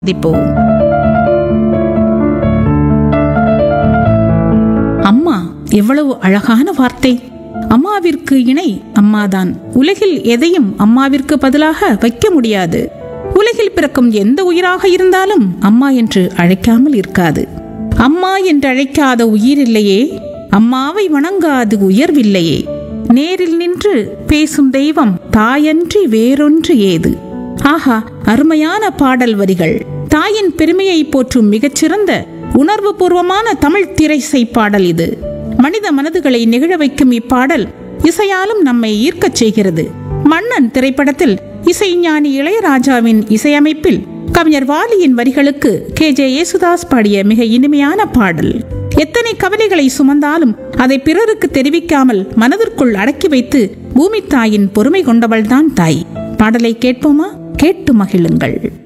சந்திப்போம் அம்மா எவ்வளவு அழகான வார்த்தை அம்மாவிற்கு இணை அம்மாதான் உலகில் எதையும் அம்மாவிற்கு பதிலாக வைக்க முடியாது உலகில் பிறக்கும் எந்த உயிராக இருந்தாலும் அம்மா என்று அழைக்காமல் இருக்காது அம்மா என்று அழைக்காத உயிர் இல்லையே அம்மாவை வணங்காது உயர்வில்லையே நேரில் நின்று பேசும் தெய்வம் தாயன்றி வேறொன்று ஏது ஆஹா அருமையான பாடல் வரிகள் தாயின் பெருமையை போற்றும் மிகச்சிறந்த உணர்வு பூர்வமான தமிழ் திரைசை பாடல் இது மனித மனதுகளை நெகிழ வைக்கும் இப்பாடல் இசையாலும் நம்மை ஈர்க்கச் செய்கிறது மன்னன் திரைப்படத்தில் இசைஞானி இளையராஜாவின் இசையமைப்பில் கவிஞர் வாலியின் வரிகளுக்கு கே ஜே யேசுதாஸ் பாடிய மிக இனிமையான பாடல் எத்தனை கவலைகளை சுமந்தாலும் அதை பிறருக்கு தெரிவிக்காமல் மனதிற்குள் அடக்கி வைத்து பூமி தாயின் பொறுமை கொண்டவள்தான் தாய் பாடலை கேட்போமா கேட்டு மகிழுங்கள்